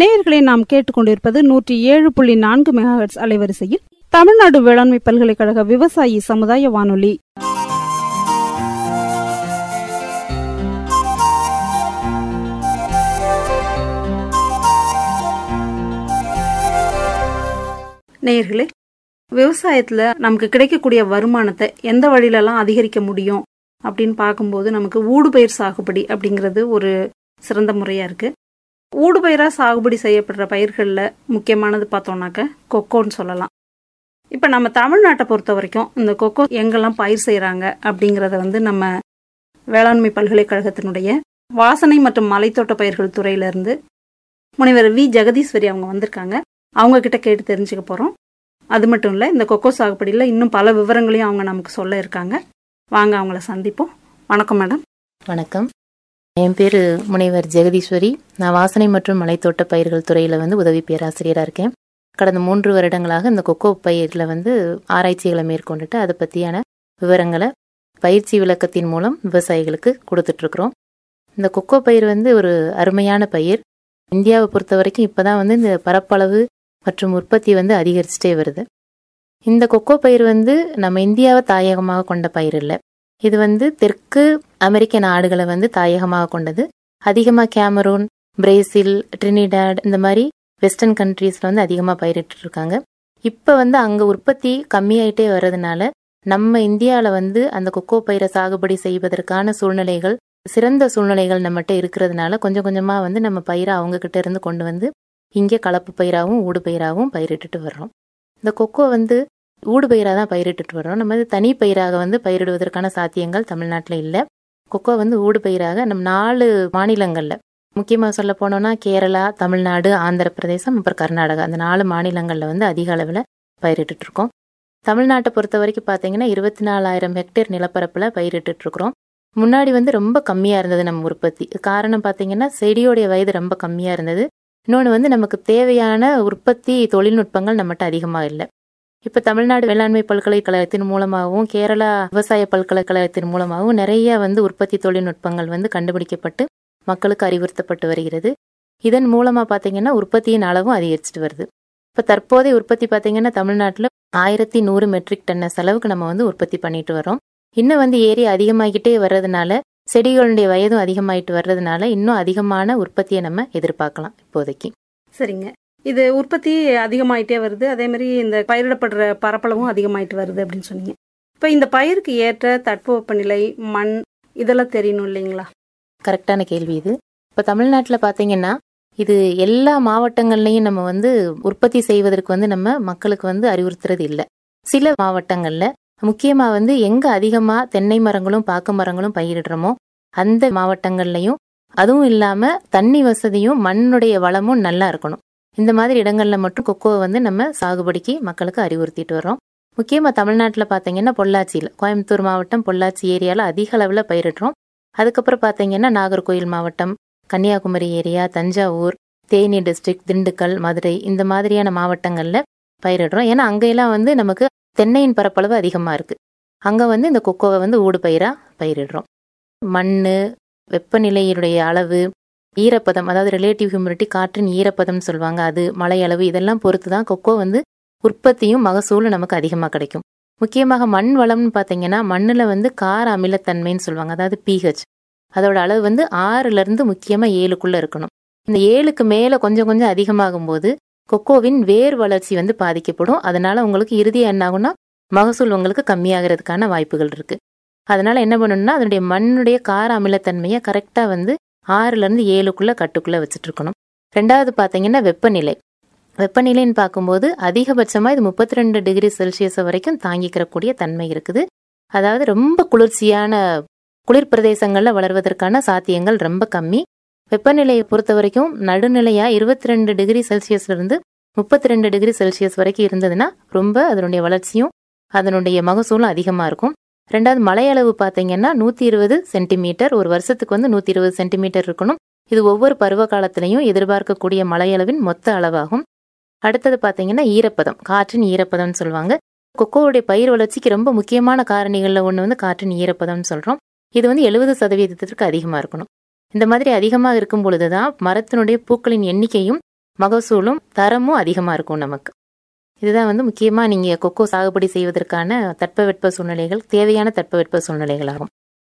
நேயர்களை நாம் கேட்டுக்கொண்டிருப்பது நூற்றி ஏழு புள்ளி நான்கு மெகாஹெட்ஸ் அலைவரிசையில் தமிழ்நாடு வேளாண்மை பல்கலைக்கழக விவசாயி சமுதாய வானொலி நேயர்களே விவசாயத்தில் நமக்கு கிடைக்கக்கூடிய வருமானத்தை எந்த வழியிலலாம் அதிகரிக்க முடியும் அப்படின்னு பார்க்கும்போது நமக்கு ஊடுபயிர் சாகுபடி அப்படிங்கிறது ஒரு சிறந்த முறையாக இருக்குது ஊடுபயிராக சாகுபடி செய்யப்படுற பயிர்களில் முக்கியமானது பார்த்தோம்னாக்க கொக்கோன்னு சொல்லலாம் இப்போ நம்ம தமிழ்நாட்டை பொறுத்த வரைக்கும் இந்த கொக்கோ எங்கெல்லாம் பயிர் செய்கிறாங்க அப்படிங்கிறத வந்து நம்ம வேளாண்மை பல்கலைக்கழகத்தினுடைய வாசனை மற்றும் மலைத்தோட்ட பயிர்கள் துறையிலேருந்து முனைவர் வி ஜெகதீஸ்வரி அவங்க வந்திருக்காங்க அவங்க கிட்ட கேட்டு தெரிஞ்சுக்க போகிறோம் அது மட்டும் இல்லை இந்த கொக்கோ சாகுபடியில் இன்னும் பல விவரங்களையும் அவங்க நமக்கு சொல்ல இருக்காங்க வாங்க அவங்கள சந்திப்போம் வணக்கம் மேடம் வணக்கம் என் பேர் முனைவர் ஜெகதீஸ்வரி நான் வாசனை மற்றும் மலைத்தோட்ட பயிர்கள் துறையில் வந்து உதவி பேராசிரியராக இருக்கேன் கடந்த மூன்று வருடங்களாக இந்த கொக்கோ பயிரில் வந்து ஆராய்ச்சிகளை மேற்கொண்டுட்டு அதை பற்றியான விவரங்களை பயிற்சி விளக்கத்தின் மூலம் விவசாயிகளுக்கு கொடுத்துட்ருக்குறோம் இந்த கொக்கோ பயிர் வந்து ஒரு அருமையான பயிர் இந்தியாவை பொறுத்த வரைக்கும் இப்போ தான் வந்து இந்த பரப்பளவு மற்றும் உற்பத்தி வந்து அதிகரிச்சுட்டே வருது இந்த கொக்கோ பயிர் வந்து நம்ம இந்தியாவை தாயகமாக கொண்ட பயிர் இல்லை இது வந்து தெற்கு அமெரிக்க நாடுகளை வந்து தாயகமாக கொண்டது அதிகமாக கேமரூன் பிரேசில் ட்ரினிடாட் இந்த மாதிரி வெஸ்டர்ன் கண்ட்ரீஸில் வந்து அதிகமாக பயிரிட்டு இருக்காங்க இப்போ வந்து அங்கே உற்பத்தி கம்மியாயிட்டே வர்றதுனால நம்ம இந்தியாவில் வந்து அந்த கொக்கோ பயிரை சாகுபடி செய்வதற்கான சூழ்நிலைகள் சிறந்த சூழ்நிலைகள் நம்மகிட்ட இருக்கிறதுனால கொஞ்சம் கொஞ்சமாக வந்து நம்ம பயிரை அவங்கக்கிட்ட இருந்து கொண்டு வந்து இங்கே கலப்பு பயிராகவும் ஊடு பயிராகவும் பயிரிட்டுட்டு வர்றோம் இந்த கொக்கோ வந்து ஊடு பயிராக தான் பயிரிட்டுட்டு வர்றோம் நம்ம வந்து தனி பயிராக வந்து பயிரிடுவதற்கான சாத்தியங்கள் தமிழ்நாட்டில் இல்லை கொக்கோ வந்து ஊடு பயிராக நம்ம நாலு மாநிலங்களில் முக்கியமாக சொல்ல போனோம்னா கேரளா தமிழ்நாடு ஆந்திர பிரதேசம் அப்புறம் கர்நாடகா அந்த நாலு மாநிலங்களில் வந்து அதிக அளவில் பயிரிட்டுட்டு இருக்கோம் தமிழ்நாட்டை பொறுத்த வரைக்கும் பார்த்தீங்கன்னா இருபத்தி நாலாயிரம் ஹெக்டேர் நிலப்பரப்பில் பயிரிட்டுட்டு இருக்கிறோம் முன்னாடி வந்து ரொம்ப கம்மியாக இருந்தது நம்ம உற்பத்தி காரணம் பார்த்தீங்கன்னா செடியோடைய வயது ரொம்ப கம்மியாக இருந்தது இன்னொன்று வந்து நமக்கு தேவையான உற்பத்தி தொழில்நுட்பங்கள் நம்மகிட்ட அதிகமாக இல்லை இப்போ தமிழ்நாடு வேளாண்மை பல்கலைக்கழகத்தின் மூலமாகவும் கேரளா விவசாய பல்கலைக்கழகத்தின் மூலமாகவும் நிறைய வந்து உற்பத்தி தொழில்நுட்பங்கள் வந்து கண்டுபிடிக்கப்பட்டு மக்களுக்கு அறிவுறுத்தப்பட்டு வருகிறது இதன் மூலமாக பார்த்தீங்கன்னா உற்பத்தியின் அளவும் அதிகரிச்சுட்டு வருது இப்போ தற்போதைய உற்பத்தி பார்த்தீங்கன்னா தமிழ்நாட்டில் ஆயிரத்தி நூறு மெட்ரிக் டன்ன செலவுக்கு நம்ம வந்து உற்பத்தி பண்ணிட்டு வரோம் இன்னும் வந்து ஏரி அதிகமாகிக்கிட்டே வர்றதுனால செடிகளுடைய வயதும் அதிகமாயிட்டு வர்றதுனால இன்னும் அதிகமான உற்பத்தியை நம்ம எதிர்பார்க்கலாம் இப்போதைக்கு சரிங்க இது உற்பத்தி அதிகமாயிட்டே வருது அதே மாதிரி இந்த பயிரிடப்படுற பரப்பளவும் அதிகமாயிட்டு வருது அப்படின்னு சொன்னீங்க இப்போ இந்த பயிருக்கு ஏற்ற தட்பவெப்பநிலை மண் இதெல்லாம் தெரியணும் இல்லைங்களா கரெக்டான கேள்வி இது இப்போ தமிழ்நாட்டில் பார்த்தீங்கன்னா இது எல்லா மாவட்டங்கள்லையும் நம்ம வந்து உற்பத்தி செய்வதற்கு வந்து நம்ம மக்களுக்கு வந்து அறிவுறுத்துறது இல்லை சில மாவட்டங்களில் முக்கியமாக வந்து எங்கே அதிகமாக தென்னை மரங்களும் பாக்கு மரங்களும் பயிரிடுறோமோ அந்த மாவட்டங்கள்லையும் அதுவும் இல்லாமல் தண்ணி வசதியும் மண்ணுடைய வளமும் நல்லா இருக்கணும் இந்த மாதிரி இடங்களில் மட்டும் கொக்கோவை வந்து நம்ம சாகுபடிக்கு மக்களுக்கு அறிவுறுத்திட்டு வரோம் முக்கியமாக தமிழ்நாட்டில் பார்த்தீங்கன்னா பொள்ளாச்சியில் கோயம்புத்தூர் மாவட்டம் பொள்ளாச்சி ஏரியாவில் அதிக அளவில் பயிரிடுறோம் அதுக்கப்புறம் பார்த்தீங்கன்னா நாகர்கோயில் மாவட்டம் கன்னியாகுமரி ஏரியா தஞ்சாவூர் தேனி டிஸ்ட்ரிக்ட் திண்டுக்கல் மதுரை இந்த மாதிரியான மாவட்டங்களில் பயிரிடுறோம் ஏன்னா அங்கெல்லாம் வந்து நமக்கு தென்னையின் பரப்பளவு அதிகமாக இருக்குது அங்கே வந்து இந்த கொக்கோவை வந்து ஊடு பயிராக பயிரிடுறோம் மண் வெப்பநிலையினுடைய அளவு ஈரப்பதம் அதாவது ரிலேட்டிவ் ஹியூமிடிட்டி காற்றின் ஈரப்பதம்னு சொல்லுவாங்க அது மழை அளவு இதெல்லாம் பொறுத்து தான் கொக்கோ வந்து உற்பத்தியும் மகசூலும் நமக்கு அதிகமாக கிடைக்கும் முக்கியமாக மண் வளம்னு பார்த்தீங்கன்னா மண்ணில் வந்து கார அமிலத்தன்மைன்னு சொல்லுவாங்க அதாவது பிஹெச் அதோட அளவு வந்து ஆறுலேருந்து முக்கியமாக ஏழுக்குள்ளே இருக்கணும் இந்த ஏழுக்கு மேலே கொஞ்சம் கொஞ்சம் அதிகமாகும் போது கொக்கோவின் வேர் வளர்ச்சி வந்து பாதிக்கப்படும் அதனால உங்களுக்கு இறுதியாக என்ன ஆகும்னா மகசூல் உங்களுக்கு கம்மியாகிறதுக்கான வாய்ப்புகள் இருக்கு அதனால என்ன பண்ணணும்னா அதனுடைய மண்ணுடைய கார அமிலத்தன்மையை கரெக்டாக வந்து ஆறுலேருந்து ஏழுக்குள்ளே கட்டுக்குள்ளே வச்சுட்டு இருக்கணும் ரெண்டாவது பார்த்தீங்கன்னா வெப்பநிலை வெப்பநிலைன்னு பார்க்கும்போது அதிகபட்சமாக இது முப்பத்தி ரெண்டு டிகிரி செல்சியஸ் வரைக்கும் தாங்கிக்கிறக்கூடிய தன்மை இருக்குது அதாவது ரொம்ப குளிர்ச்சியான குளிர் பிரதேசங்களில் வளர்வதற்கான சாத்தியங்கள் ரொம்ப கம்மி வெப்பநிலையை பொறுத்த வரைக்கும் நடுநிலையாக இருபத்தி ரெண்டு டிகிரி செல்சியஸ்லேருந்து முப்பத்தி ரெண்டு டிகிரி செல்சியஸ் வரைக்கும் இருந்ததுன்னா ரொம்ப அதனுடைய வளர்ச்சியும் அதனுடைய மகசூலும் அதிகமாக இருக்கும் ரெண்டாவது மழையளவு பார்த்தீங்கன்னா நூற்றி இருபது சென்டிமீட்டர் ஒரு வருஷத்துக்கு வந்து நூற்றி இருபது சென்டிமீட்டர் இருக்கணும் இது ஒவ்வொரு பருவ காலத்திலையும் எதிர்பார்க்கக்கூடிய மழையளவின் மொத்த அளவாகும் அடுத்தது பார்த்தீங்கன்னா ஈரப்பதம் காற்றின் ஈரப்பதம்னு சொல்லுவாங்க கொக்கோவுடைய பயிர் வளர்ச்சிக்கு ரொம்ப முக்கியமான காரணிகளில் ஒன்று வந்து காற்றின் ஈரப்பதம்னு சொல்கிறோம் இது வந்து எழுபது சதவீதத்திற்கு அதிகமாக இருக்கணும் இந்த மாதிரி அதிகமாக இருக்கும் பொழுது தான் மரத்தினுடைய பூக்களின் எண்ணிக்கையும் மகசூலும் தரமும் அதிகமாக இருக்கும் நமக்கு இதுதான் வந்து முக்கியமாக நீங்கள் கொக்கோ சாகுபடி செய்வதற்கான தட்பவெட்ப சூழ்நிலைகள் தேவையான தட்பவெட்ப சூழ்நிலைகள் ஆகும்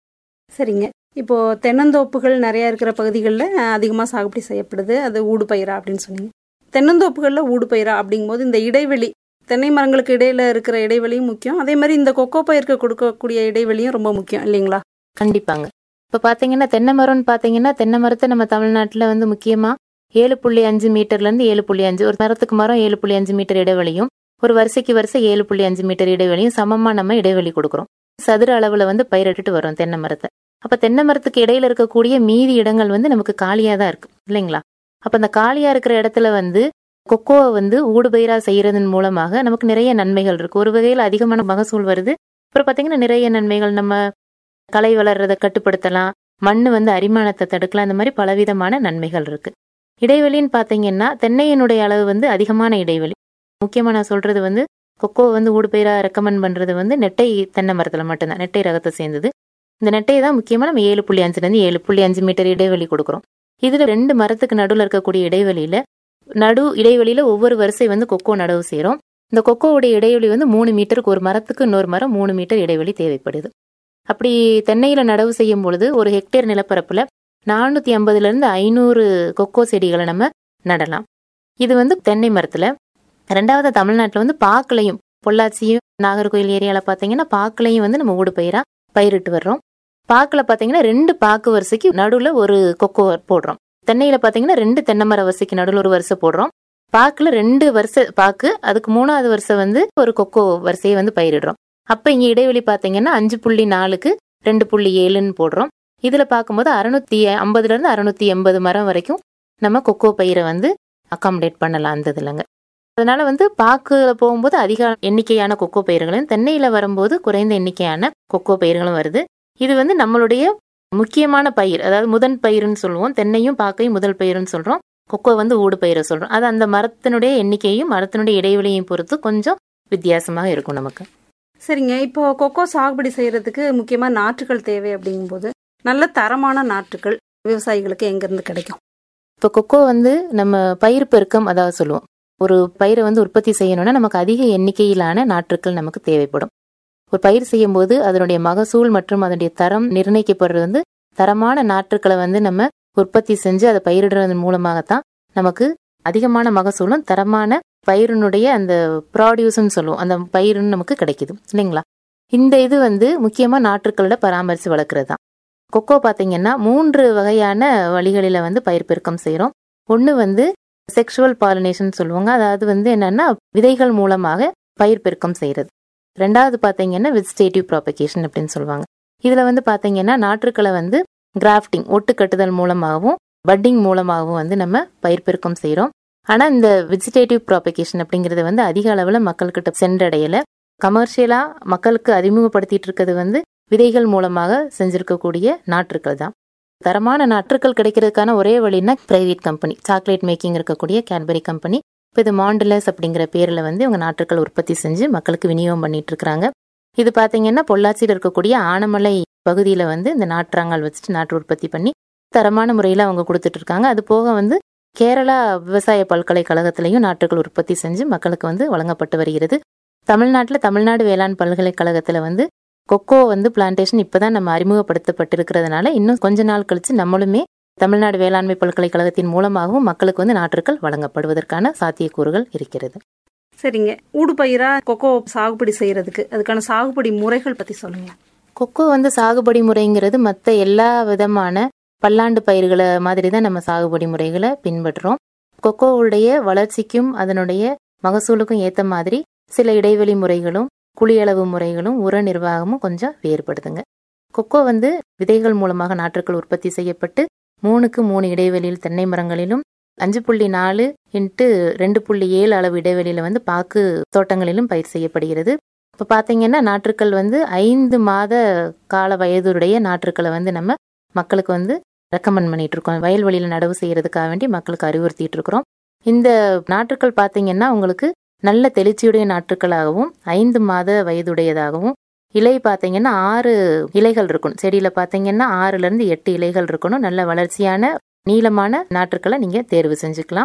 சரிங்க இப்போ தென்னந்தோப்புகள் நிறைய இருக்கிற பகுதிகளில் அதிகமாக சாகுபடி செய்யப்படுது அது ஊடு பயிரா அப்படின்னு சொன்னீங்க தென்னந்தோப்புகளில் ஊடு பயிரா அப்படிங்கும்போது இந்த இடைவெளி தென்னை மரங்களுக்கு இடையில இருக்கிற இடைவெளியும் முக்கியம் அதே மாதிரி இந்த கொக்கோ பயிருக்கு கொடுக்கக்கூடிய இடைவெளியும் ரொம்ப முக்கியம் இல்லைங்களா கண்டிப்பாங்க இப்போ பார்த்தீங்கன்னா தென்னை மரம்னு பார்த்தீங்கன்னா தென்னை மரத்தை நம்ம தமிழ்நாட்டில் வந்து முக்கியமாக ஏழு புள்ளி அஞ்சு மீட்டர்லேருந்து ஏழு புள்ளி அஞ்சு ஒரு மரத்துக்கு மரம் ஏழு புள்ளி அஞ்சு மீட்டர் இடைவெளியும் ஒரு வரிசைக்கு வரிசை ஏழு புள்ளி அஞ்சு மீட்டர் இடைவெளியும் சமமாக நம்ம இடைவெளி கொடுக்குறோம் சதுர அளவில் வந்து பயிரிட்டுட்டு வரோம் தென்னை மரத்தை அப்போ தென்னை மரத்துக்கு இடையில இருக்கக்கூடிய மீதி இடங்கள் வந்து நமக்கு காலியாக தான் இருக்கு இல்லைங்களா அப்போ அந்த காலியாக இருக்கிற இடத்துல வந்து கொக்கோவை வந்து ஊடுபயிரா செய்யறதன் மூலமாக நமக்கு நிறைய நன்மைகள் இருக்கு ஒரு வகையில் அதிகமான மகசூல் வருது அப்புறம் பார்த்தீங்கன்னா நிறைய நன்மைகள் நம்ம களை வளர்றதை கட்டுப்படுத்தலாம் மண் வந்து அரிமானத்தை தடுக்கலாம் இந்த மாதிரி பலவிதமான நன்மைகள் இருக்கு இடைவெளின்னு பார்த்தீங்கன்னா தென்னையினுடைய அளவு வந்து அதிகமான இடைவெளி முக்கியமாக நான் சொல்றது வந்து கொக்கோ வந்து ஊடுபயிரா ரெக்கமெண்ட் பண்றது வந்து நெட்டை தென்னை மரத்தில் மட்டும்தான் நெட்டை ரகத்தை சேர்ந்தது இந்த நெட்டையை தான் முக்கியமாக நம்ம ஏழு புள்ளி அஞ்சுலேருந்து ஏழு புள்ளி அஞ்சு மீட்டர் இடைவெளி கொடுக்குறோம் இதில் ரெண்டு மரத்துக்கு நடுவில் இருக்கக்கூடிய இடைவெளியில் நடு இடைவெளியில் ஒவ்வொரு வரிசை வந்து கொக்கோ நடவு செய்கிறோம் இந்த கொக்கோவுடைய இடைவெளி வந்து மூணு மீட்டருக்கு ஒரு மரத்துக்கு இன்னொரு மரம் மூணு மீட்டர் இடைவெளி தேவைப்படுது அப்படி தென்னையில் நடவு செய்யும் பொழுது ஒரு ஹெக்டேர் நிலப்பரப்பில் நானூற்றி ஐம்பதுலேருந்து ஐநூறு கொக்கோ செடிகளை நம்ம நடலாம் இது வந்து தென்னை மரத்தில் ரெண்டாவது தமிழ்நாட்டில் வந்து பாக்களையும் பொள்ளாச்சியும் நாகர்கோயில் ஏரியாவில் பார்த்தீங்கன்னா பாக்களையும் வந்து நம்ம ஊடு பயிராக பயிரிட்டு வர்றோம் பாக்கில் பார்த்தீங்கன்னா ரெண்டு பாக்கு வரிசைக்கு நடுவில் ஒரு கொக்கோ போடுறோம் தென்னையில் பார்த்தீங்கன்னா ரெண்டு தென்னை மர வரிசைக்கு நடுவில் ஒரு வரிசை போடுறோம் பாக்கில் ரெண்டு வருஷ பாக்கு அதுக்கு மூணாவது வருஷம் வந்து ஒரு கொக்கோ வரிசையை வந்து பயிரிடுறோம் அப்போ இங்கே இடைவெளி பார்த்தீங்கன்னா அஞ்சு புள்ளி நாலுக்கு ரெண்டு புள்ளி ஏழுன்னு போடுறோம் இதில் பார்க்கும்போது அறுநூத்தி ஐம்பதுலேருந்து அறுநூத்தி எண்பது மரம் வரைக்கும் நம்ம கொக்கோ பயிரை வந்து அகாமடேட் பண்ணலாம் அந்த இதுலங்க அதனால வந்து பாக்குல போகும்போது அதிக எண்ணிக்கையான கொக்கோ பயிர்களும் தென்னையில வரும்போது குறைந்த எண்ணிக்கையான கொக்கோ பயிர்களும் வருது இது வந்து நம்மளுடைய முக்கியமான பயிர் அதாவது முதன் பயிர்னு சொல்லுவோம் தென்னையும் பாக்கையும் முதல் பயிர்னு சொல்றோம் கொக்கோ வந்து ஊடு பயிரை சொல்றோம் அது அந்த மரத்தினுடைய எண்ணிக்கையும் மரத்தினுடைய இடைவெளியையும் பொறுத்து கொஞ்சம் வித்தியாசமாக இருக்கும் நமக்கு சரிங்க இப்போ கொக்கோ சாகுபடி செய்யறதுக்கு முக்கியமாக நாற்றுகள் தேவை அப்படிங்கும்போது நல்ல தரமான நாற்றுகள் விவசாயிகளுக்கு எங்கேருந்து கிடைக்கும் இப்போ கொக்கோ வந்து நம்ம பயிர் பெருக்கம் அதாவது சொல்லுவோம் ஒரு பயிரை வந்து உற்பத்தி செய்யணும்னா நமக்கு அதிக எண்ணிக்கையிலான நாற்றுக்கள் நமக்கு தேவைப்படும் ஒரு பயிர் செய்யும் போது அதனுடைய மகசூல் மற்றும் அதனுடைய தரம் நிர்ணயிக்கப்படுறது வந்து தரமான நாற்றுக்களை வந்து நம்ம உற்பத்தி செஞ்சு அதை பயிரிடுறதன் மூலமாகத்தான் நமக்கு அதிகமான மகசூலும் தரமான பயிரினுடைய அந்த ப்ராடியூஸ்ன்னு சொல்லுவோம் அந்த பயிருன்னு நமக்கு கிடைக்குது இல்லைங்களா இந்த இது வந்து முக்கியமாக நாற்றுக்களோட பராமரித்து வளர்க்குறது தான் கொக்கோ பார்த்தீங்கன்னா மூன்று வகையான வழிகளில் வந்து பயிர் பெருக்கம் செய்கிறோம் ஒன்று வந்து செக்ஷுவல் பாலினேஷன் சொல்லுவாங்க அதாவது வந்து என்னன்னா விதைகள் மூலமாக பயிர் பெருக்கம் செய்கிறது ரெண்டாவது பார்த்தீங்கன்னா வெஜிடேட்டிவ் ப்ராபகேஷன் அப்படின்னு சொல்லுவாங்க இதில் வந்து பார்த்தீங்கன்னா நாற்றுக்களை வந்து கிராஃப்டிங் ஒட்டு கட்டுதல் மூலமாகவும் பட்டிங் மூலமாகவும் வந்து நம்ம பயிர் பெருக்கம் செய்கிறோம் ஆனால் இந்த வெஜிடேட்டிவ் ப்ராபகேஷன் அப்படிங்கிறது வந்து அதிக அளவில் மக்கள்கிட்ட சென்றடையலை கமர்ஷியலாக மக்களுக்கு அறிமுகப்படுத்திட்டு இருக்கிறது வந்து விதைகள் மூலமாக செஞ்சிருக்கக்கூடிய நாற்றுக்கள் தான் தரமான நாற்றுக்கள் கிடைக்கிறதுக்கான ஒரே வழின்னா பிரைவேட் கம்பெனி சாக்லேட் மேக்கிங் இருக்கக்கூடிய கேட்பரி கம்பெனி இப்போ இது மாண்டுலஸ் அப்படிங்கிற பேரில் வந்து இவங்க நாற்றுக்கள் உற்பத்தி செஞ்சு மக்களுக்கு விநியோகம் பண்ணிட்டு இருக்கிறாங்க இது பார்த்தீங்கன்னா பொள்ளாச்சியில் இருக்கக்கூடிய ஆனமலை பகுதியில் வந்து இந்த நாற்றாங்கால் வச்சுட்டு நாற்று உற்பத்தி பண்ணி தரமான முறையில் அவங்க கொடுத்துட்டு இருக்காங்க அது போக வந்து கேரளா விவசாய பல்கலைக்கழகத்திலையும் நாற்றுகள் உற்பத்தி செஞ்சு மக்களுக்கு வந்து வழங்கப்பட்டு வருகிறது தமிழ்நாட்டில் தமிழ்நாடு வேளாண் பல்கலைக்கழகத்தில் வந்து கொக்கோ வந்து பிளான்டேஷன் இப்போதான் நம்ம அறிமுகப்படுத்தப்பட்டிருக்கிறதுனால இன்னும் கொஞ்ச நாள் கழிச்சு நம்மளுமே தமிழ்நாடு வேளாண்மை பல்கலைக்கழகத்தின் மூலமாகவும் மக்களுக்கு வந்து நாற்றுக்கள் வழங்கப்படுவதற்கான சாத்தியக்கூறுகள் இருக்கிறது சரிங்க ஊடுபயிரா கொக்கோ சாகுபடி செய்யறதுக்கு அதுக்கான சாகுபடி முறைகள் பத்தி சொல்லுங்க கொக்கோ வந்து சாகுபடி முறைங்கிறது மற்ற எல்லா விதமான பல்லாண்டு பயிர்களை மாதிரி தான் நம்ம சாகுபடி முறைகளை பின்பற்றுறோம் கொக்கோவுடைய வளர்ச்சிக்கும் அதனுடைய மகசூலுக்கும் ஏற்ற மாதிரி சில இடைவெளி முறைகளும் குழியளவு முறைகளும் உர நிர்வாகமும் கொஞ்சம் வேறுபடுதுங்க கொக்கோ வந்து விதைகள் மூலமாக நாற்றுக்கள் உற்பத்தி செய்யப்பட்டு மூணுக்கு மூணு இடைவெளியில் தென்னை மரங்களிலும் அஞ்சு புள்ளி நாலு இன்ட்டு ரெண்டு புள்ளி ஏழு அளவு இடைவெளியில் வந்து பாக்கு தோட்டங்களிலும் பயிர் செய்யப்படுகிறது இப்போ பார்த்தீங்கன்னா நாற்றுக்கள் வந்து ஐந்து மாத கால வயதுடைய நாற்றுக்களை வந்து நம்ம மக்களுக்கு வந்து ரெக்கமெண்ட் பண்ணிட்டு இருக்கோம் வயல்வெளியில் நடவு செய்யறதுக்காக வேண்டி மக்களுக்கு அறிவுறுத்திட்டு இருக்கிறோம் இந்த நாற்றுக்கள் பார்த்தீங்கன்னா உங்களுக்கு நல்ல தெளிச்சியுடைய நாற்றுக்களாகவும் ஐந்து மாத வயதுடையதாகவும் இலை பார்த்தீங்கன்னா ஆறு இலைகள் இருக்கணும் செடியில் பார்த்தீங்கன்னா ஆறுலேருந்து எட்டு இலைகள் இருக்கணும் நல்ல வளர்ச்சியான நீளமான நாற்றுக்களை நீங்கள் தேர்வு செஞ்சுக்கலாம்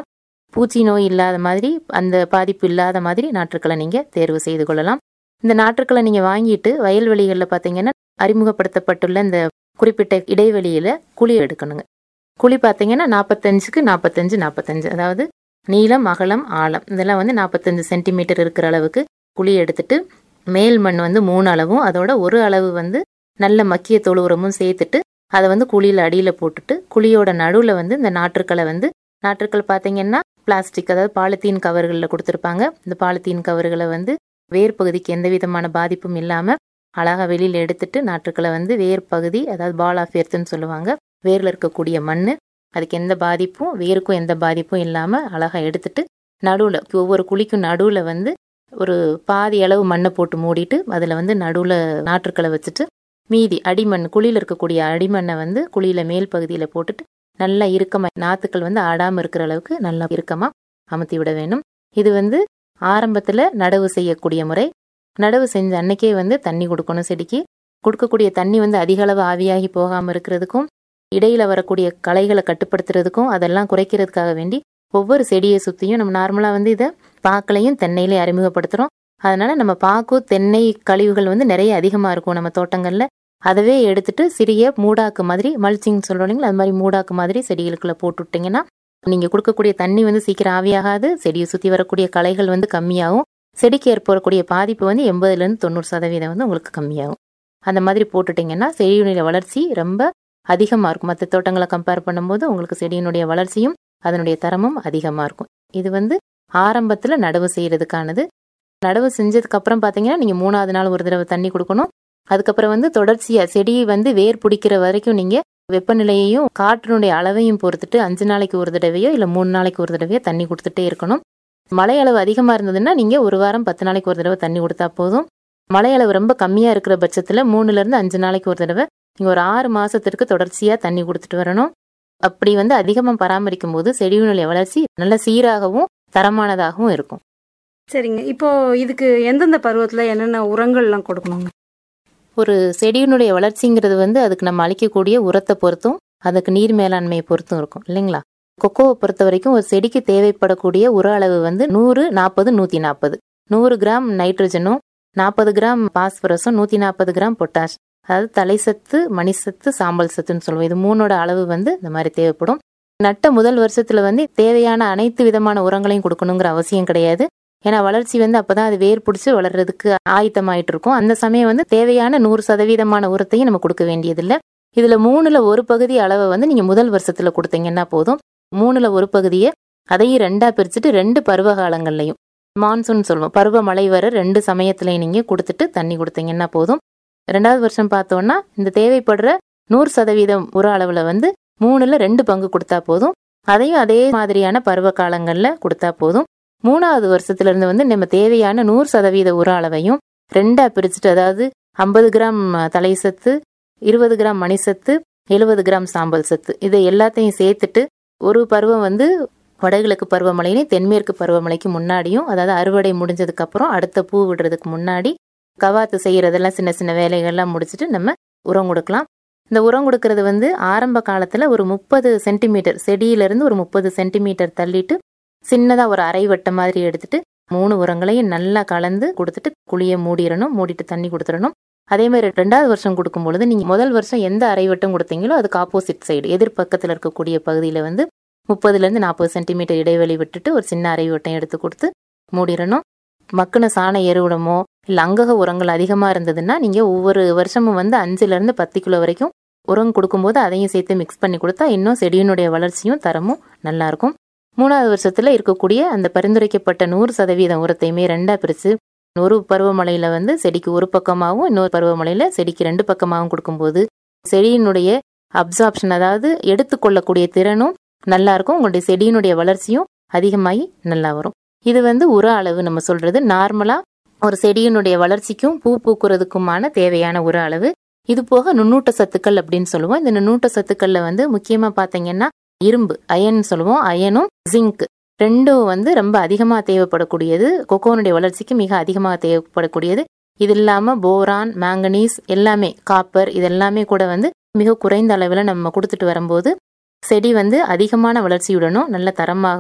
பூச்சி நோய் இல்லாத மாதிரி அந்த பாதிப்பு இல்லாத மாதிரி நாற்றுக்களை நீங்கள் தேர்வு செய்து கொள்ளலாம் இந்த நாற்றுக்களை நீங்கள் வாங்கிட்டு வயல்வெளிகளில் பார்த்தீங்கன்னா அறிமுகப்படுத்தப்பட்டுள்ள இந்த குறிப்பிட்ட இடைவெளியில் குழி எடுக்கணுங்க குழி பார்த்தீங்கன்னா நாற்பத்தஞ்சுக்கு நாற்பத்தஞ்சு நாற்பத்தஞ்சு அதாவது நீளம் அகலம் ஆழம் இதெல்லாம் வந்து நாற்பத்தஞ்சு சென்டிமீட்டர் இருக்கிற அளவுக்கு குழி எடுத்துட்டு மேல் மண் வந்து மூணு அளவும் அதோட ஒரு அளவு வந்து நல்ல மக்கிய தொழு உரமும் சேர்த்துட்டு அதை வந்து குழியில் அடியில் போட்டுட்டு குழியோட நடுவில் வந்து இந்த நாற்றுக்களை வந்து நாற்றுக்கள் பார்த்தீங்கன்னா பிளாஸ்டிக் அதாவது பாலித்தீன் கவர்களில் கொடுத்துருப்பாங்க இந்த பாலித்தீன் கவர்களை வந்து வேர் பகுதிக்கு எந்த விதமான பாதிப்பும் இல்லாமல் அழகாக வெளியில் எடுத்துட்டு நாற்றுக்களை வந்து வேர் பகுதி அதாவது பால் ஆஃப் எர்த்துன்னு சொல்லுவாங்க வேரில் இருக்கக்கூடிய மண் அதுக்கு எந்த பாதிப்பும் வேருக்கும் எந்த பாதிப்பும் இல்லாமல் அழகாக எடுத்துட்டு நடுவில் ஒவ்வொரு குழிக்கும் நடுவில் வந்து ஒரு பாதி அளவு மண்ணை போட்டு மூடிட்டு அதில் வந்து நடுவில் நாற்றுக்களை வச்சுட்டு மீதி அடிமண் குழியில் இருக்கக்கூடிய அடிமண்ணை வந்து குழியில் மேல் பகுதியில் போட்டுட்டு நல்லா இறுக்கமாக நாற்றுக்கள் வந்து ஆடாமல் இருக்கிற அளவுக்கு நல்லா இறுக்கமாக அமுத்தி விட வேணும் இது வந்து ஆரம்பத்தில் நடவு செய்யக்கூடிய முறை நடவு செஞ்ச அன்னைக்கே வந்து தண்ணி கொடுக்கணும் செடிக்கு கொடுக்கக்கூடிய தண்ணி வந்து அதிக அளவு ஆவியாகி போகாமல் இருக்கிறதுக்கும் இடையில வரக்கூடிய களைகளை கட்டுப்படுத்துறதுக்கும் அதெல்லாம் குறைக்கிறதுக்காக வேண்டி ஒவ்வொரு செடியை சுற்றியும் நம்ம நார்மலாக வந்து இதை பாக்களையும் தென்னையிலையும் அறிமுகப்படுத்துகிறோம் அதனால நம்ம பாக்கு தென்னை கழிவுகள் வந்து நிறைய அதிகமாக இருக்கும் நம்ம தோட்டங்களில் அதவே எடுத்துட்டு சிறிய மூடாக்கு மாதிரி மல்ச்சிங் சொல்கிறோம் இல்லைங்களா அது மாதிரி மூடாக்கு மாதிரி செடிகளுக்குள்ள போட்டு விட்டிங்கன்னா நீங்கள் கொடுக்கக்கூடிய தண்ணி வந்து சீக்கிரம் ஆவியாகாது செடியை சுற்றி வரக்கூடிய களைகள் வந்து கம்மியாகும் செடிக்கு ஏற்படக்கூடிய பாதிப்பு வந்து எண்பதுலேருந்து தொண்ணூறு சதவீதம் வந்து உங்களுக்கு கம்மியாகும் அந்த மாதிரி போட்டுட்டிங்கன்னா செடியினுடைய வளர்ச்சி ரொம்ப அதிகமாக இருக்கும் மற்ற தோட்டங்களை கம்பேர் பண்ணும்போது உங்களுக்கு செடியினுடைய வளர்ச்சியும் அதனுடைய தரமும் அதிகமாக இருக்கும் இது வந்து ஆரம்பத்தில் நடவு செய்கிறதுக்கானது நடவு செஞ்சதுக்கு அப்புறம் பார்த்தீங்கன்னா நீங்கள் மூணாவது நாள் ஒரு தடவை தண்ணி கொடுக்கணும் அதுக்கப்புறம் வந்து தொடர்ச்சியாக செடி வந்து வேர் பிடிக்கிற வரைக்கும் நீங்கள் வெப்பநிலையையும் காற்றினுடைய அளவையும் பொறுத்துட்டு அஞ்சு நாளைக்கு ஒரு தடவையோ இல்லை மூணு நாளைக்கு ஒரு தடவையோ தண்ணி கொடுத்துட்டே இருக்கணும் மழை அளவு அதிகமாக இருந்ததுன்னா நீங்கள் ஒரு வாரம் பத்து நாளைக்கு ஒரு தடவை தண்ணி கொடுத்தா போதும் மழை அளவு ரொம்ப கம்மியாக இருக்கிற பட்சத்தில் மூணுலேருந்து அஞ்சு நாளைக்கு ஒரு தடவை நீங்கள் ஒரு ஆறு மாதத்திற்கு தொடர்ச்சியாக தண்ணி கொடுத்துட்டு வரணும் அப்படி வந்து அதிகமாக பராமரிக்கும் போது செடியினுடைய வளர்ச்சி நல்ல சீராகவும் தரமானதாகவும் இருக்கும் சரிங்க இப்போ இதுக்கு எந்தெந்த பருவத்தில் என்னென்ன உரங்கள்லாம் கொடுக்கணுங்க ஒரு செடியினுடைய வளர்ச்சிங்கிறது வந்து அதுக்கு நம்ம அளிக்கக்கூடிய உரத்தை பொறுத்தும் அதுக்கு நீர் மேலாண்மையை பொறுத்தும் இருக்கும் இல்லைங்களா கொக்கோவை பொறுத்த வரைக்கும் ஒரு செடிக்கு தேவைப்படக்கூடிய உர அளவு வந்து நூறு நாற்பது நூற்றி நாற்பது நூறு கிராம் நைட்ரஜனும் நாற்பது கிராம் பாஸ்பரஸும் நூற்றி நாற்பது கிராம் பொட்டாஷ் அதாவது தலைசத்து மணிசத்து சாம்பல் சத்துன்னு சொல்லுவோம் இது மூணோட அளவு வந்து இந்த மாதிரி தேவைப்படும் நட்ட முதல் வருஷத்துல வந்து தேவையான அனைத்து விதமான உரங்களையும் கொடுக்கணுங்கிற அவசியம் கிடையாது ஏன்னா வளர்ச்சி வந்து அப்பதான் அது வேர் பிடிச்சி வளர்றதுக்கு ஆயத்தமாயிட்டு இருக்கும் அந்த சமயம் வந்து தேவையான நூறு சதவீதமான உரத்தையும் நம்ம கொடுக்க வேண்டியதில்லை இதுல மூணுல ஒரு பகுதி அளவை வந்து நீங்க முதல் வருஷத்துல கொடுத்தீங்கன்னா போதும் மூணுல ஒரு பகுதியை அதையும் ரெண்டா பிரிச்சுட்டு ரெண்டு பருவ காலங்கள்லையும் மான்சூன் சொல்லுவோம் பருவமழை வர ரெண்டு சமயத்துலையும் நீங்க கொடுத்துட்டு தண்ணி கொடுத்தீங்கன்னா போதும் ரெண்டாவது வருஷம் பார்த்தோம்னா இந்த தேவைப்படுற நூறு சதவீதம் உர அளவுல வந்து மூணுல ரெண்டு பங்கு கொடுத்தா போதும் அதையும் அதே மாதிரியான பருவ காலங்கள்ல கொடுத்தா போதும் மூணாவது வருஷத்துல இருந்து வந்து நம்ம தேவையான நூறு சதவீத உர அளவையும் ரெண்டா பிரிச்சுட்டு அதாவது ஐம்பது கிராம் தலை சத்து இருபது கிராம் மணிசத்து எழுபது கிராம் சாம்பல் சத்து இதை எல்லாத்தையும் சேர்த்துட்டு ஒரு பருவம் வந்து வடகிழக்கு பருவமழையிலையும் தென்மேற்கு பருவமழைக்கு முன்னாடியும் அதாவது அறுவடை முடிஞ்சதுக்கு அப்புறம் அடுத்த பூ விடுறதுக்கு முன்னாடி கவாத்து செய்யறதெல்லாம் சின்ன சின்ன வேலைகள்லாம் முடிச்சுட்டு நம்ம உரம் கொடுக்கலாம் இந்த உரம் கொடுக்கறது வந்து ஆரம்ப காலத்துல ஒரு முப்பது சென்டிமீட்டர் செடியிலிருந்து ஒரு முப்பது சென்டிமீட்டர் தள்ளிட்டு சின்னதா ஒரு அரை வட்டம் மாதிரி எடுத்துட்டு மூணு உரங்களையும் நல்லா கலந்து கொடுத்துட்டு குழியை மூடிடணும் மூடிட்டு தண்ணி கொடுத்துடணும் அதே மாதிரி ரெண்டாவது வருஷம் கொடுக்கும் பொழுது நீங்க முதல் வருஷம் எந்த அரை வட்டம் கொடுத்தீங்களோ அதுக்கு ஆப்போசிட் சைடு எதிர்பக்கத்தில் இருக்கக்கூடிய பகுதியில வந்து முப்பதுலேருந்து நாற்பது சென்டிமீட்டர் இடைவெளி விட்டுட்டு ஒரு சின்ன அரை வட்டம் எடுத்து கொடுத்து மூடிடணும் மக்குன சாண எருவிடமோ இல்லை அங்கக உரங்கள் அதிகமாக இருந்ததுன்னா நீங்கள் ஒவ்வொரு வருஷமும் வந்து அஞ்சுலேருந்து பத்து கிலோ வரைக்கும் உரம் கொடுக்கும்போது அதையும் சேர்த்து மிக்ஸ் பண்ணி கொடுத்தா இன்னும் செடியினுடைய வளர்ச்சியும் தரமும் நல்லாயிருக்கும் மூணாவது வருஷத்தில் இருக்கக்கூடிய அந்த பரிந்துரைக்கப்பட்ட நூறு சதவீதம் உரத்தையுமே ரெண்டாக பிரித்து ஒரு பருவமழையில் வந்து செடிக்கு ஒரு பக்கமாகவும் இன்னொரு பருவமழையில் செடிக்கு ரெண்டு பக்கமாகவும் கொடுக்கும்போது செடியினுடைய அப்சார்ப்ஷன் அதாவது எடுத்துக்கொள்ளக்கூடிய திறனும் நல்லா இருக்கும் உங்களுடைய செடியினுடைய வளர்ச்சியும் அதிகமாகி நல்லா வரும் இது வந்து உர அளவு நம்ம சொல்றது நார்மலா ஒரு செடியினுடைய வளர்ச்சிக்கும் பூ பூக்குறதுக்குமான தேவையான உர அளவு இது போக நுண்ணூட்ட சத்துக்கள் அப்படின்னு சொல்லுவோம் இந்த நுண்ணூட்ட சத்துக்கள்ல வந்து முக்கியமா பாத்தீங்கன்னா இரும்பு அயன் சொல்லுவோம் அயனும் ஜிங்க் ரெண்டும் வந்து ரொம்ப அதிகமாக தேவைப்படக்கூடியது கொக்கோனுடைய வளர்ச்சிக்கு மிக அதிகமாக தேவைப்படக்கூடியது இது இல்லாம போரான் மேங்கனீஸ் எல்லாமே காப்பர் இதெல்லாமே கூட வந்து மிக குறைந்த அளவில் நம்ம கொடுத்துட்டு வரும்போது செடி வந்து அதிகமான வளர்ச்சியுடனும் நல்ல தரமாகவும்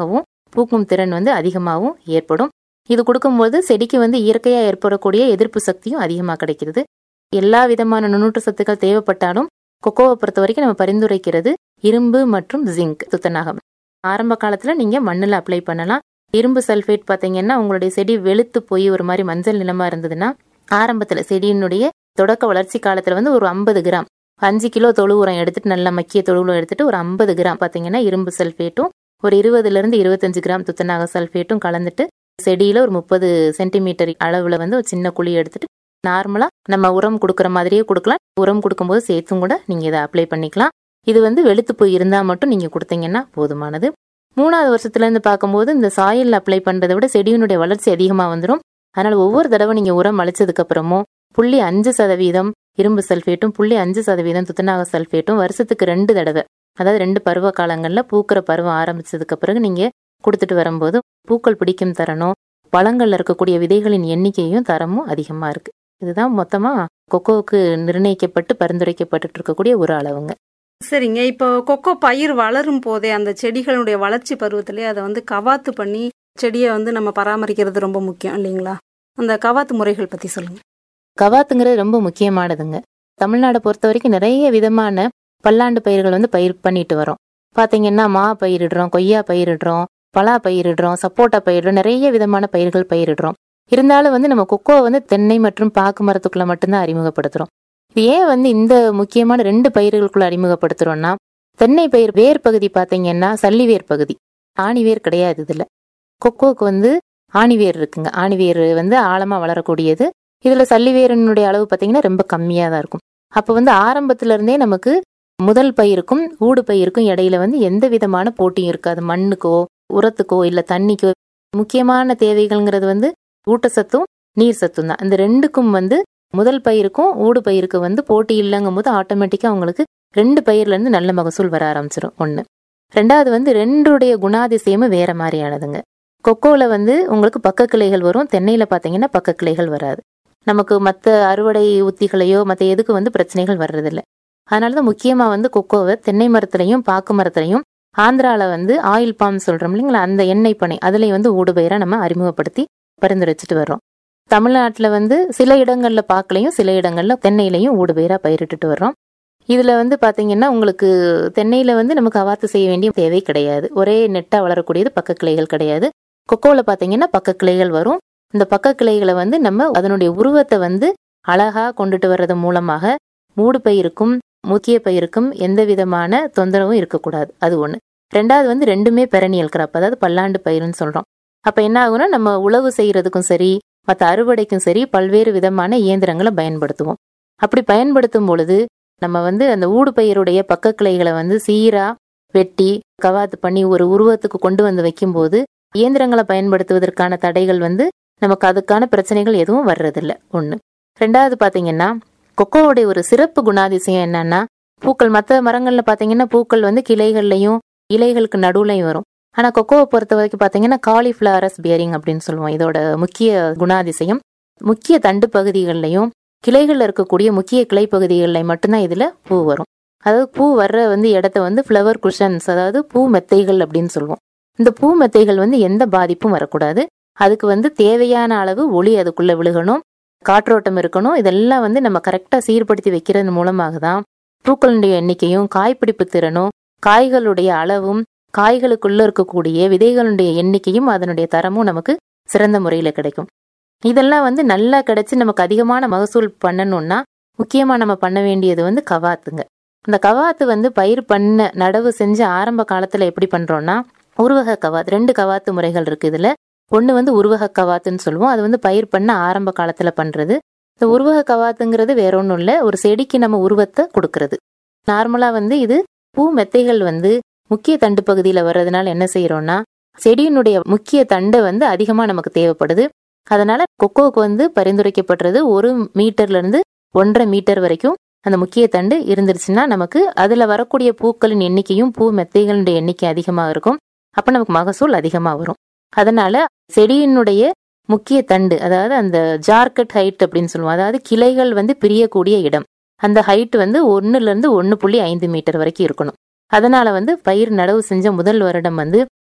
பூக்கும் திறன் வந்து அதிகமாகவும் ஏற்படும் இது கொடுக்கும்போது செடிக்கு வந்து இயற்கையாக ஏற்படக்கூடிய எதிர்ப்பு சக்தியும் அதிகமாக கிடைக்கிறது எல்லா விதமான நுண்ணூட்ட சத்துக்கள் தேவைப்பட்டாலும் கொக்கோவை பொறுத்த வரைக்கும் நம்ம பரிந்துரைக்கிறது இரும்பு மற்றும் ஜிங்க் துத்தநாகம் ஆரம்ப காலத்தில் நீங்கள் மண்ணில் அப்ளை பண்ணலாம் இரும்பு சல்ஃபேட் பார்த்தீங்கன்னா உங்களுடைய செடி வெளுத்து போய் ஒரு மாதிரி மஞ்சள் நிலமா இருந்ததுன்னா ஆரம்பத்தில் செடியினுடைய தொடக்க வளர்ச்சி காலத்தில் வந்து ஒரு ஐம்பது கிராம் அஞ்சு கிலோ தொழு உரம் எடுத்துட்டு நல்ல மக்கிய தொழு உரம் எடுத்துட்டு ஒரு ஐம்பது கிராம் பார்த்தீங்கன்னா இரும்பு சல்ஃபேட்டும் ஒரு இருபதுலேருந்து இருபத்தஞ்சு கிராம் துத்தநாக சல்ஃபேட்டும் கலந்துட்டு செடியில் ஒரு முப்பது சென்டிமீட்டர் அளவில் வந்து ஒரு சின்ன குழி எடுத்துட்டு நார்மலாக நம்ம உரம் கொடுக்குற மாதிரியே கொடுக்கலாம் உரம் கொடுக்கும்போது சேர்த்தும் கூட நீங்கள் இதை அப்ளை பண்ணிக்கலாம் இது வந்து வெளுத்து போய் இருந்தால் மட்டும் நீங்கள் கொடுத்தீங்கன்னா போதுமானது மூணாவது வருஷத்துலேருந்து பார்க்கும்போது இந்த சாயில் அப்ளை பண்ணுறதை விட செடியினுடைய வளர்ச்சி அதிகமாக வந்துடும் அதனால் ஒவ்வொரு தடவை நீங்கள் உரம் அழைச்சதுக்கு அப்புறமும் புள்ளி அஞ்சு சதவீதம் இரும்பு சல்ஃபேட்டும் புள்ளி அஞ்சு சதவீதம் துத்தநாக சல்ஃபேட்டும் வருஷத்துக்கு ரெண்டு தடவை அதாவது ரெண்டு பருவ காலங்களில் பூக்கிற பருவம் ஆரம்பிச்சதுக்கு பிறகு நீங்கள் கொடுத்துட்டு வரும்போது பூக்கள் பிடிக்கும் தரணும் பழங்கள்ல இருக்கக்கூடிய விதைகளின் எண்ணிக்கையும் தரமும் அதிகமாக இருக்கு இதுதான் மொத்தமாக கொக்கோவுக்கு நிர்ணயிக்கப்பட்டு பரிந்துரைக்கப்பட்டு இருக்கக்கூடிய ஒரு அளவுங்க சரிங்க இப்போ கொக்கோ பயிர் வளரும் போதே அந்த செடிகளுடைய வளர்ச்சி பருவத்திலே அதை வந்து கவாத்து பண்ணி செடியை வந்து நம்ம பராமரிக்கிறது ரொம்ப முக்கியம் இல்லைங்களா அந்த கவாத்து முறைகள் பற்றி சொல்லுங்க கவாத்துங்கிறது ரொம்ப முக்கியமானதுங்க தமிழ்நாடை பொறுத்த வரைக்கும் நிறைய விதமான பல்லாண்டு பயிர்கள் வந்து பயிர் பண்ணிட்டு வரோம் பாத்தீங்கன்னா மா பயிரிடுறோம் கொய்யா பயிரிடுறோம் பலா பயிரிடுறோம் சப்போட்டா பயிரிடுறோம் நிறைய விதமான பயிர்கள் பயிரிடுறோம் இருந்தாலும் வந்து நம்ம கொக்கோவை வந்து தென்னை மற்றும் பாக்கு மரத்துக்குள்ள மட்டும்தான் அறிமுகப்படுத்துறோம் இது ஏன் வந்து இந்த முக்கியமான ரெண்டு பயிர்களுக்குள்ள அறிமுகப்படுத்துறோம்னா தென்னை பயிர் வேர் பகுதி பாத்தீங்கன்னா சல்லிவேர் பகுதி ஆணிவேர் கிடையாது இதுல கொக்கோவுக்கு வந்து ஆணிவேர் இருக்குங்க ஆணிவேர் வந்து ஆழமா வளரக்கூடியது இதுல சல்லிவேரனுடைய அளவு பாத்தீங்கன்னா ரொம்ப கம்மியா தான் இருக்கும் அப்ப வந்து ஆரம்பத்துல இருந்தே நமக்கு முதல் பயிருக்கும் ஊடு பயிருக்கும் இடையில வந்து எந்த விதமான போட்டியும் இருக்காது மண்ணுக்கோ உரத்துக்கோ இல்ல தண்ணிக்கோ முக்கியமான தேவைகள்ங்கிறது வந்து ஊட்டச்சத்தும் நீர் சத்தும் தான் இந்த ரெண்டுக்கும் வந்து முதல் பயிருக்கும் ஊடு பயிருக்கு வந்து போட்டி இல்லைங்கும் போது ஆட்டோமேட்டிக்கா அவங்களுக்கு ரெண்டு பயிர்ல இருந்து நல்ல மகசூல் வர ஆரம்பிச்சிடும் ஒண்ணு ரெண்டாவது வந்து ரெண்டுடைய குணாதிசயமும் வேற மாதிரியானதுங்க கொக்கோல வந்து உங்களுக்கு பக்க கிளைகள் வரும் தென்னையில பாத்தீங்கன்னா பக்க கிளைகள் வராது நமக்கு மற்ற அறுவடை உத்திகளையோ மற்ற எதுக்கு வந்து பிரச்சனைகள் வர்றதில்ல அதனால தான் முக்கியமாக வந்து கொக்கோவை தென்னை மரத்துலையும் பாக்கு மரத்துலையும் ஆந்திரால வந்து ஆயில் பாம் சொல்றோம் இல்லைங்களா அந்த எண்ணெய் பனை அதுல வந்து ஊடுபயிரை நம்ம அறிமுகப்படுத்தி பரிந்துரைச்சிட்டு வர்றோம் தமிழ்நாட்டில் வந்து சில இடங்கள்ல பாக்கலையும் சில இடங்கள்ல தென்னையிலையும் ஊடுபயிரா பயிரிட்டுட்டு வர்றோம் இதுல வந்து பாத்தீங்கன்னா உங்களுக்கு தென்னையில வந்து நமக்கு அவாத்து செய்ய வேண்டிய தேவை கிடையாது ஒரே நெட்டா வளரக்கூடியது பக்க கிளைகள் கிடையாது கொக்கோல பாத்தீங்கன்னா பக்க கிளைகள் வரும் இந்த பக்க கிளைகளை வந்து நம்ம அதனுடைய உருவத்தை வந்து அழகா கொண்டுட்டு வர்றது மூலமாக மூடு பயிருக்கும் முக்கிய பயிருக்கும் எந்த விதமான தொந்தரவும் இருக்கக்கூடாது அது ஒண்ணு ரெண்டாவது வந்து ரெண்டுமே பெரனியல் கிராப் அதாவது பல்லாண்டு பயிருன்னு சொல்றோம் அப்ப என்ன ஆகும்னா நம்ம உழவு செய்யறதுக்கும் சரி மற்ற அறுவடைக்கும் சரி பல்வேறு விதமான இயந்திரங்களை பயன்படுத்துவோம் அப்படி பயன்படுத்தும் பொழுது நம்ம வந்து அந்த ஊடு பயிருடைய பக்க கிளைகளை வந்து சீரா வெட்டி கவாத்து பண்ணி ஒரு உருவத்துக்கு கொண்டு வந்து வைக்கும்போது இயந்திரங்களை பயன்படுத்துவதற்கான தடைகள் வந்து நமக்கு அதுக்கான பிரச்சனைகள் எதுவும் வர்றதில்ல ஒண்ணு ரெண்டாவது பாத்தீங்கன்னா கொக்கோவுடைய ஒரு சிறப்பு குணாதிசயம் என்னன்னா பூக்கள் மற்ற மரங்கள்ல பாத்தீங்கன்னா பூக்கள் வந்து கிளைகள்லையும் இலைகளுக்கு நடுவுலையும் வரும் ஆனா கொக்கோவை பொறுத்த வரைக்கும் பாத்தீங்கன்னா காலிஃபிளவரஸ் பியரிங் அப்படின்னு சொல்லுவோம் இதோட முக்கிய குணாதிசயம் முக்கிய தண்டு பகுதிகள்லையும் கிளைகள்ல இருக்கக்கூடிய முக்கிய கிளை பகுதிகளில் மட்டும்தான் இதுல பூ வரும் அதாவது பூ வர்ற வந்து இடத்த வந்து ஃப்ளவர் குஷன்ஸ் அதாவது பூ மெத்தைகள் அப்படின்னு சொல்லுவோம் இந்த பூ மெத்தைகள் வந்து எந்த பாதிப்பும் வரக்கூடாது அதுக்கு வந்து தேவையான அளவு ஒளி அதுக்குள்ள விழுகணும் காற்றோட்டம் இருக்கணும் இதெல்லாம் வந்து நம்ம கரெக்டாக சீர்படுத்தி வைக்கிறது மூலமாக தான் பூக்களுடைய எண்ணிக்கையும் காய்பிடிப்பு திறனும் காய்களுடைய அளவும் காய்களுக்குள்ள இருக்கக்கூடிய விதைகளுடைய எண்ணிக்கையும் அதனுடைய தரமும் நமக்கு சிறந்த முறையில் கிடைக்கும் இதெல்லாம் வந்து நல்லா கிடைச்சு நமக்கு அதிகமான மகசூல் பண்ணணும்னா முக்கியமா நம்ம பண்ண வேண்டியது வந்து கவாத்துங்க இந்த கவாத்து வந்து பயிர் பண்ண நடவு செஞ்சு ஆரம்ப காலத்துல எப்படி பண்றோம்னா உருவக கவாத் ரெண்டு கவாத்து முறைகள் இருக்கு இதுல ஒன்று வந்து உருவக கவாத்துன்னு சொல்லுவோம் அது வந்து பயிர் பண்ண ஆரம்ப காலத்துல பண்றது இந்த உருவக கவாத்துங்கிறது வேற ஒன்றும் இல்லை ஒரு செடிக்கு நம்ம உருவத்தை கொடுக்கறது நார்மலா வந்து இது பூ மெத்தைகள் வந்து முக்கிய தண்டு பகுதியில் வர்றதுனால என்ன செய்யறோம்னா செடியினுடைய முக்கிய தண்டை வந்து அதிகமா நமக்கு தேவைப்படுது அதனால கொக்கோவுக்கு வந்து பரிந்துரைக்கப்படுறது ஒரு மீட்டர்ல இருந்து ஒன்றரை மீட்டர் வரைக்கும் அந்த முக்கிய தண்டு இருந்துருச்சுன்னா நமக்கு அதுல வரக்கூடிய பூக்களின் எண்ணிக்கையும் பூ மெத்தைகளுடைய எண்ணிக்கை அதிகமாக இருக்கும் அப்ப நமக்கு மகசூல் அதிகமா வரும் அதனால செடியினுடைய முக்கிய தண்டு அதாவது அந்த ஜார்கட் ஹைட் அப்படின்னு சொல்லுவோம் அதாவது கிளைகள் வந்து பிரியக்கூடிய இடம் அந்த ஹைட் வந்து ஒன்னுல இருந்து ஒன்னு புள்ளி ஐந்து மீட்டர் வரைக்கும் இருக்கணும் அதனால வந்து பயிர் நடவு செஞ்ச முதல் வருடம் வந்து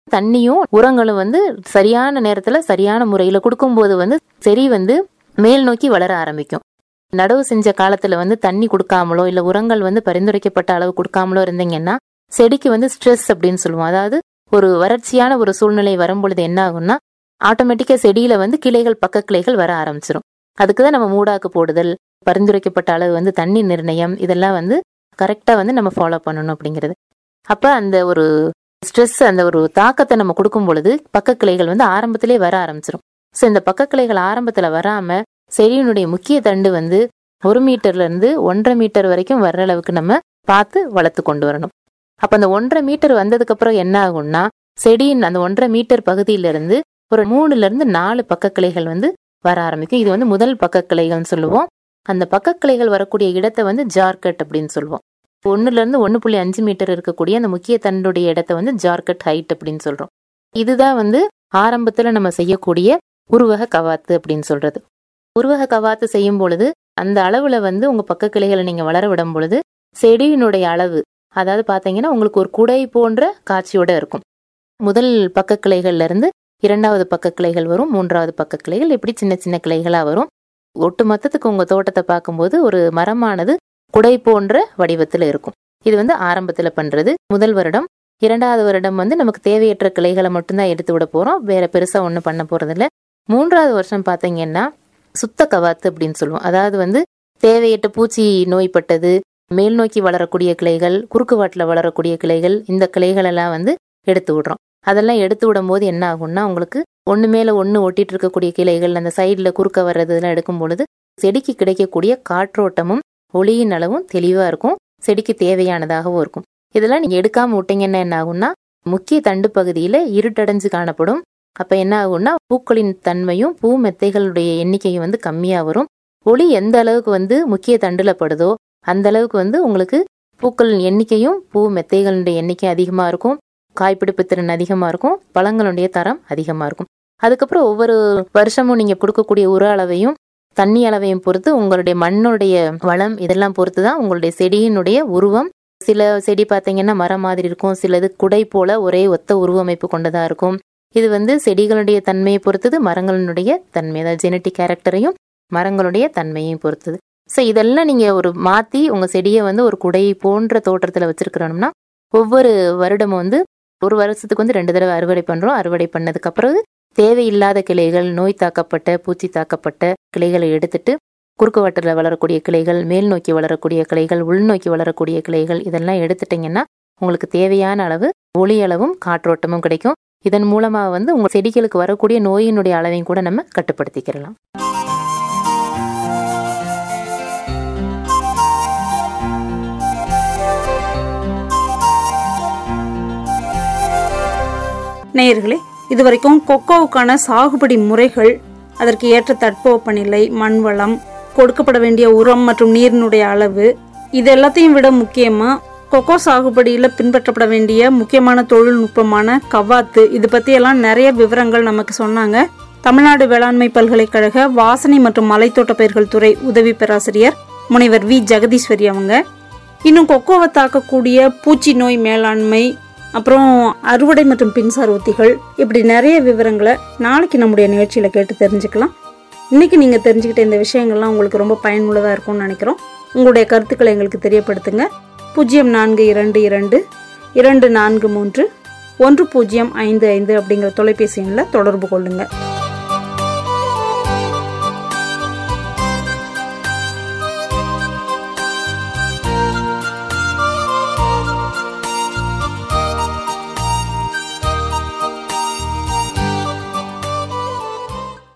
தண்ணியும் உரங்களும் வந்து சரியான நேரத்துல சரியான முறையில கொடுக்கும்போது வந்து செடி வந்து மேல் நோக்கி வளர ஆரம்பிக்கும் நடவு செஞ்ச காலத்துல வந்து தண்ணி கொடுக்காமலோ இல்ல உரங்கள் வந்து பரிந்துரைக்கப்பட்ட அளவு கொடுக்காமலோ இருந்தீங்கன்னா செடிக்கு வந்து ஸ்ட்ரெஸ் அப்படின்னு சொல்லுவோம் அதாவது ஒரு வறட்சியான ஒரு சூழ்நிலை வரும்பொழுது என்ன ஆகும்னா ஆட்டோமேட்டிக்கா செடியில வந்து கிளைகள் பக்க கிளைகள் வர ஆரம்பிச்சிடும் அதுக்கு தான் நம்ம மூடாக்கு போடுதல் பரிந்துரைக்கப்பட்ட அளவு வந்து தண்ணி நிர்ணயம் இதெல்லாம் வந்து கரெக்டா வந்து நம்ம ஃபாலோ பண்ணணும் அப்படிங்கிறது அப்ப அந்த ஒரு ஸ்ட்ரெஸ் அந்த ஒரு தாக்கத்தை நம்ம கொடுக்கும் பொழுது பக்க கிளைகள் வந்து ஆரம்பத்திலே வர ஆரம்பிச்சிடும் ஸோ இந்த பக்க கிளைகள் ஆரம்பத்துல வராம செடியினுடைய முக்கிய தண்டு வந்து ஒரு மீட்டர்ல இருந்து ஒன்றரை மீட்டர் வரைக்கும் வர்ற அளவுக்கு நம்ம பார்த்து வளர்த்து கொண்டு வரணும் அப்ப அந்த ஒன்றரை மீட்டர் வந்ததுக்கு அப்புறம் என்ன ஆகும்னா செடியின் அந்த ஒன்றரை மீட்டர் பகுதியில இருந்து ஒரு மூணுல இருந்து நாலு பக்க கிளைகள் வந்து வர ஆரம்பிக்கும் இது வந்து முதல் பக்க கிளைகள்னு சொல்லுவோம் அந்த பக்க கிளைகள் வரக்கூடிய இடத்தை வந்து ஜார்கட் அப்படின்னு சொல்லுவோம் ஒண்ணுல இருந்து ஒன்னு புள்ளி அஞ்சு மீட்டர் இருக்கக்கூடிய அந்த முக்கிய தண்டுடைய இடத்தை வந்து ஜார்கட் ஹைட் அப்படின்னு சொல்றோம் இதுதான் வந்து ஆரம்பத்துல நம்ம செய்யக்கூடிய உருவக கவாத்து அப்படின்னு சொல்றது உருவக கவாத்து செய்யும் பொழுது அந்த அளவுல வந்து உங்க பக்க கிளைகளை நீங்க வளர விடும் பொழுது செடியினுடைய அளவு அதாவது பாத்தீங்கன்னா உங்களுக்கு ஒரு குடை போன்ற காட்சியோட இருக்கும் முதல் பக்க கிளைகள்ல இருந்து இரண்டாவது பக்க கிளைகள் வரும் மூன்றாவது பக்க கிளைகள் இப்படி சின்ன சின்ன கிளைகளா வரும் ஒட்டு மொத்தத்துக்கு உங்க தோட்டத்தை பார்க்கும்போது ஒரு மரமானது குடை போன்ற வடிவத்துல இருக்கும் இது வந்து ஆரம்பத்துல பண்றது முதல் வருடம் இரண்டாவது வருடம் வந்து நமக்கு தேவையற்ற கிளைகளை மட்டும்தான் எடுத்து விட போறோம் வேற பெருசா ஒன்றும் பண்ண போறது இல்ல மூன்றாவது வருஷம் பாத்தீங்கன்னா சுத்த கவாத்து அப்படின்னு சொல்லுவோம் அதாவது வந்து தேவையற்ற பூச்சி நோய்பட்டது மேல் நோக்கி வளரக்கூடிய கிளைகள் குறுக்கு வாட்டில் வளரக்கூடிய கிளைகள் இந்த கிளைகள் எல்லாம் வந்து எடுத்து விடுறோம் அதெல்லாம் எடுத்து விடும் போது என்ன ஆகும்னா உங்களுக்கு ஒன்று மேலே ஒன்று ஒட்டிட்டு இருக்கக்கூடிய கிளைகள் அந்த சைடில் குறுக்க வர்றது இதெல்லாம் எடுக்கும் பொழுது செடிக்கு கிடைக்கக்கூடிய காற்றோட்டமும் ஒளியின் அளவும் தெளிவாக இருக்கும் செடிக்கு தேவையானதாகவும் இருக்கும் இதெல்லாம் நீங்கள் எடுக்காம விட்டீங்கன்னா என்ன ஆகும்னா முக்கிய தண்டு பகுதியில் இருட்டடைஞ்சு காணப்படும் அப்போ என்ன ஆகும்னா பூக்களின் தன்மையும் பூ மெத்தைகளுடைய எண்ணிக்கையும் வந்து கம்மியாக வரும் ஒளி எந்த அளவுக்கு வந்து முக்கிய தண்டுல படுதோ அந்த அளவுக்கு வந்து உங்களுக்கு பூக்கள் எண்ணிக்கையும் பூ மெத்தைகளுடைய எண்ணிக்கை அதிகமாக இருக்கும் காய்பிடிப்பு திறன் அதிகமாக இருக்கும் பழங்களுடைய தரம் அதிகமாக இருக்கும் அதுக்கப்புறம் ஒவ்வொரு வருஷமும் நீங்கள் கொடுக்கக்கூடிய உர அளவையும் தண்ணி அளவையும் பொறுத்து உங்களுடைய மண்ணுடைய வளம் இதெல்லாம் பொறுத்து தான் உங்களுடைய செடியினுடைய உருவம் சில செடி பார்த்தீங்கன்னா மரம் மாதிரி இருக்கும் சிலது குடை போல ஒரே ஒத்த உருவமைப்பு கொண்டதா இருக்கும் இது வந்து செடிகளுடைய தன்மையை பொறுத்தது மரங்களினுடைய தன்மை அதாவது ஜெனட்டிக் கேரக்டரையும் மரங்களுடைய தன்மையையும் பொறுத்தது ஸோ இதெல்லாம் நீங்க ஒரு மாத்தி உங்க செடியை வந்து ஒரு குடை போன்ற தோற்றத்துல வச்சிருக்கிறோம்னா ஒவ்வொரு வருடமும் வந்து ஒரு வருஷத்துக்கு வந்து ரெண்டு தடவை அறுவடை பண்றோம் அறுவடை பண்ணதுக்கு அப்புறம் தேவையில்லாத கிளைகள் நோய் தாக்கப்பட்ட பூச்சி தாக்கப்பட்ட கிளைகளை எடுத்துட்டு குறுக்கு வாட்டில் வளரக்கூடிய கிளைகள் மேல் நோக்கி வளரக்கூடிய கிளைகள் உள்நோக்கி வளரக்கூடிய கிளைகள் இதெல்லாம் எடுத்துட்டீங்கன்னா உங்களுக்கு தேவையான அளவு ஒளி அளவும் காற்றோட்டமும் கிடைக்கும் இதன் மூலமா வந்து உங்க செடிகளுக்கு வரக்கூடிய நோயினுடைய அளவையும் கூட நம்ம கட்டுப்படுத்திக்கிறலாம் நேயர்களே இதுவரைக்கும் கொக்கோவுக்கான சாகுபடி முறைகள் அதற்கு ஏற்ற தட்பவெப்பநிலை மண் வளம் கொடுக்கப்பட வேண்டிய உரம் மற்றும் நீரினுடைய அளவு இது எல்லாத்தையும் விட முக்கியமா கொக்கோ சாகுபடியில் பின்பற்றப்பட வேண்டிய முக்கியமான தொழில்நுட்பமான கவாத்து இது பற்றியெல்லாம் நிறைய விவரங்கள் நமக்கு சொன்னாங்க தமிழ்நாடு வேளாண்மை பல்கலைக்கழக வாசனை மற்றும் மலைத்தோட்ட பயிர்கள் துறை உதவி பேராசிரியர் முனைவர் வி ஜெகதீஸ்வரி அவங்க இன்னும் கொக்கோவை தாக்கக்கூடிய பூச்சி நோய் மேலாண்மை அப்புறம் அறுவடை மற்றும் மின்சார உத்திகள் இப்படி நிறைய விவரங்களை நாளைக்கு நம்முடைய நிகழ்ச்சியில் கேட்டு தெரிஞ்சுக்கலாம் இன்னைக்கு நீங்கள் தெரிஞ்சுக்கிட்ட இந்த விஷயங்கள்லாம் உங்களுக்கு ரொம்ப பயனுள்ளதாக இருக்கும்னு நினைக்கிறோம் உங்களுடைய கருத்துக்களை எங்களுக்கு தெரியப்படுத்துங்க பூஜ்ஜியம் நான்கு இரண்டு இரண்டு இரண்டு நான்கு மூன்று ஒன்று பூஜ்ஜியம் ஐந்து ஐந்து அப்படிங்கிற தொலைபேசி எண்ணில் தொடர்பு கொள்ளுங்கள்